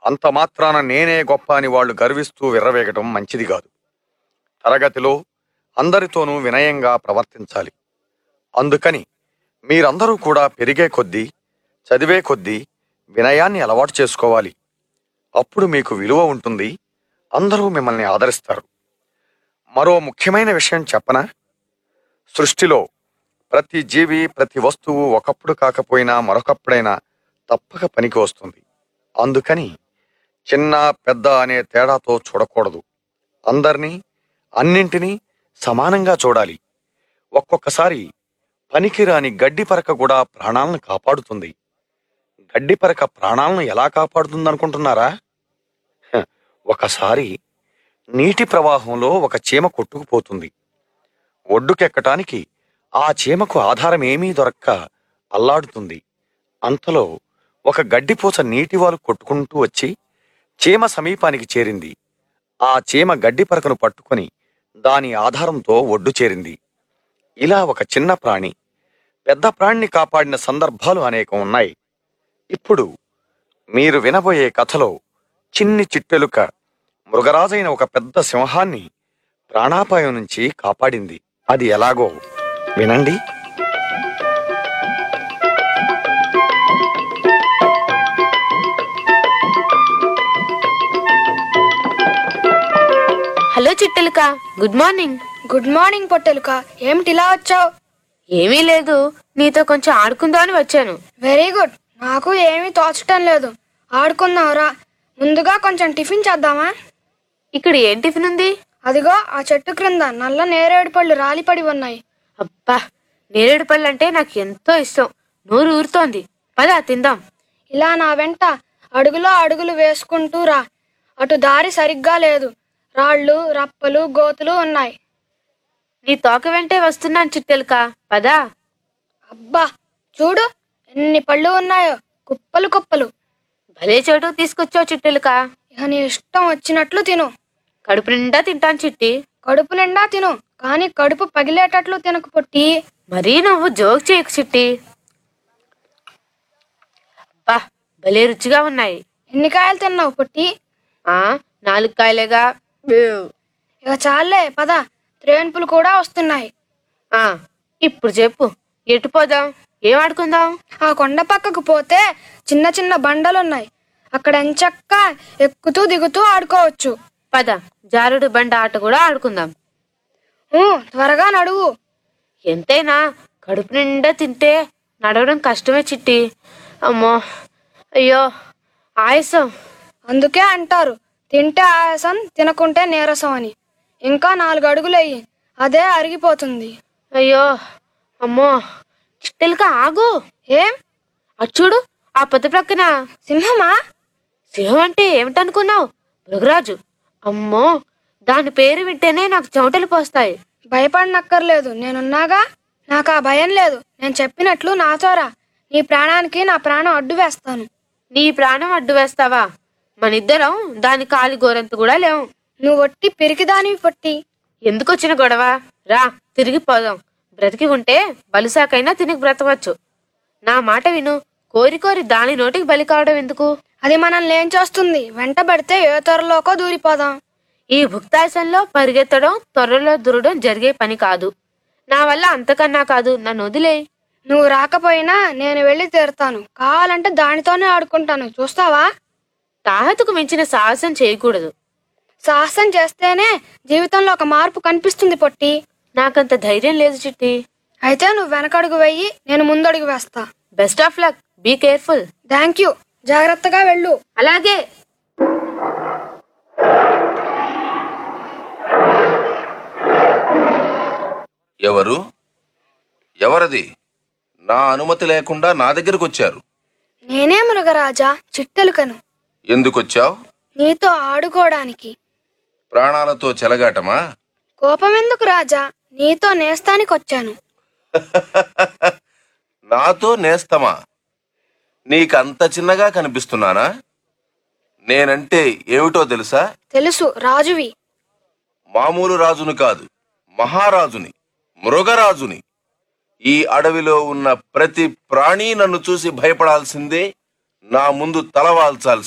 అంత మాత్రాన నేనే గొప్ప అని వాళ్ళు గర్విస్తూ విర్రవేగటం మంచిది కాదు తరగతిలో అందరితోనూ వినయంగా ప్రవర్తించాలి అందుకని మీరందరూ కూడా పెరిగే కొద్దీ చదివే కొద్దీ వినయాన్ని అలవాటు చేసుకోవాలి అప్పుడు మీకు విలువ ఉంటుంది అందరూ మిమ్మల్ని ఆదరిస్తారు మరో ముఖ్యమైన విషయం చెప్పనా సృష్టిలో ప్రతి జీవి ప్రతి వస్తువు ఒకప్పుడు కాకపోయినా మరొకప్పుడైనా తప్పక పనికి వస్తుంది అందుకని చిన్న పెద్ద అనే తేడాతో చూడకూడదు అందరినీ అన్నింటినీ సమానంగా చూడాలి ఒక్కొక్కసారి పనికిరాని గడ్డి పరక కూడా ప్రాణాలను కాపాడుతుంది గడ్డి పరక ప్రాణాలను ఎలా కాపాడుతుందనుకుంటున్నారా హ, ఒకసారి నీటి ప్రవాహంలో ఒక చీమ కొట్టుకుపోతుంది ఒడ్డుకెక్కటానికి ఆ చీమకు ఆధారం ఏమీ దొరక్క అల్లాడుతుంది అంతలో ఒక గడ్డిపూస నీటివాలు కొట్టుకుంటూ వచ్చి చీమ సమీపానికి చేరింది ఆ చీమ గడ్డి పరకను పట్టుకొని దాని ఆధారంతో ఒడ్డు చేరింది ఇలా ఒక చిన్న ప్రాణి పెద్ద ప్రాణిని కాపాడిన సందర్భాలు అనేకం ఉన్నాయి ఇప్పుడు మీరు వినబోయే కథలో చిన్ని చిట్టెలుక మృగరాజైన ఒక పెద్ద సింహాన్ని ప్రాణాపాయం నుంచి కాపాడింది అది ఎలాగో వినండి హలో చిట్టెలుక గుడ్ మార్నింగ్ గుడ్ మార్నింగ్ పొట్టెలుక ఏమిటి ఇలా వచ్చావు ఏమీ లేదు నీతో కొంచెం ఆడుకుందామని వచ్చాను వెరీ గుడ్ నాకు ఏమీ తోచటం లేదు ఆడుకుందాంరా ముందుగా కొంచెం టిఫిన్ చేద్దామా ఇక్కడ ఏం టిఫిన్ ఉంది అదిగో ఆ చెట్టు క్రింద నల్ల నేరేడు పళ్ళు రాలిపడి ఉన్నాయి అబ్బా నేరేడు పళ్ళు అంటే నాకు ఎంతో ఇష్టం నోరు ఊరుతోంది పద తిందాం ఇలా నా వెంట అడుగులో అడుగులు వేసుకుంటూ రా అటు దారి సరిగ్గా లేదు రాళ్ళు రప్పలు గోతులు ఉన్నాయి నీ తోక వెంటే వస్తున్నాను చిట్టెలుక పదా అబ్బా చూడు ఎన్ని పళ్ళు ఉన్నాయో కుప్పలు కుప్పలు భలే చోటు తీసుకొచ్చావు చిట్టెలుక ఇక నీ ఇష్టం వచ్చినట్లు తిను కడుపు నిండా తింటాను చిట్టి కడుపు నిండా తిను కానీ కడుపు పగిలేటట్లు తినకు పొట్టి మరీ నువ్వు జోక్ చేయకు చిట్టి అబ్బా భలే రుచిగా ఉన్నాయి ఎన్ని కాయలు తిన్నావు పొట్టి ఆ నాలుగు కాయలేగా ఇక చాలే పద త్రేన్పులు కూడా వస్తున్నాయి ఆ ఇప్పుడు చెప్పు ఎటు పోదాం ఏం ఆడుకుందాం ఆ కొండ పక్కకు పోతే చిన్న చిన్న బండలున్నాయి అక్కడ ఎంచక్క ఎక్కుతూ దిగుతూ ఆడుకోవచ్చు పద జారుడు బండ ఆట కూడా ఆడుకుందాం ఊ, త్వరగా నడువు ఎంతైనా కడుపు నిండా తింటే నడవడం కష్టమే చిట్టి అమ్మో అయ్యో ఆయాసం అందుకే అంటారు తింటే ఆయాసం తినకుంటే నీరసం అని ఇంకా నాలుగు అడుగులయ్యి అదే అరిగిపోతుంది అయ్యో అమ్మో చిట్టెలుక ఆగు ఏం అటు చూడు ఆ పొద్దు ప్రక్కన సింహమా సింహం అంటే ఏమిటనుకున్నావు మృగరాజు అమ్మో దాని పేరు వింటేనే నాకు చెమటలు పోస్తాయి భయపడనక్కర్లేదు నేనున్నాగా నాకు ఆ భయం లేదు నేను చెప్పినట్లు నాతోరా నీ ప్రాణానికి నా ప్రాణం అడ్డు వేస్తాను నీ ప్రాణం అడ్డు వేస్తావా మనిద్దరం దాని కాలి గోరంత కూడా లేవు నువ్వు ఒట్టి పిరికిదానివి పొట్టి ఎందుకు వచ్చిన గొడవ రా తిరిగి పోదాం బ్రతికి ఉంటే బలుసాకైనా తిని బ్రతవచ్చు నా మాట విను కోరి కోరి దాని నోటికి బలి కావడం ఎందుకు అది మనల్ని ఏం చేస్తుంది వెంటబడితే ఏ త్వరలోకో దూరిపోదాం ఈ భుక్తాసంలో పరిగెత్తడం త్వరలో దురడం జరిగే పని కాదు నా వల్ల అంతకన్నా కాదు నన్ను వదిలే నువ్వు రాకపోయినా నేను వెళ్ళి తీరుతాను కావాలంటే దానితోనే ఆడుకుంటాను చూస్తావా తాహతుకు మించిన సాహసం చేయకూడదు సాహసం చేస్తేనే జీవితంలో ఒక మార్పు కనిపిస్తుంది పొట్టి నాకంత ధైర్యం లేదు చిట్టి అయితే నువ్వు వెనకడుగు వెయ్యి నేను ముందడుగు వేస్తా best of luck be careful thank you జాగ్రత్తగా వెళ్ళు అలాగే ఎవరు ఎవరది నా అనుమతి లేకుండా నా దగ్గరకు వచ్చారు నేనే మృగరాజా చిట్టెలుకను ఎందుకొచ్చావు నీతో ఆడుకోవడానికి ప్రాణాలతో చెలగాటమా కోపం ఎందుకు రాజా నీతో నేస్తానికొచ్చాను నాతో నేస్తమా నీకంత చిన్నగా కనిపిస్తున్నానా నేనంటే ఏమిటో తెలుసా తెలుసు రాజువి మామూలు రాజును కాదు మహారాజుని మృగరాజుని ఈ అడవిలో ఉన్న ప్రతి ప్రాణి నన్ను చూసి భయపడాల్సిందే నా ముందు తలవాల్చాల్సిందే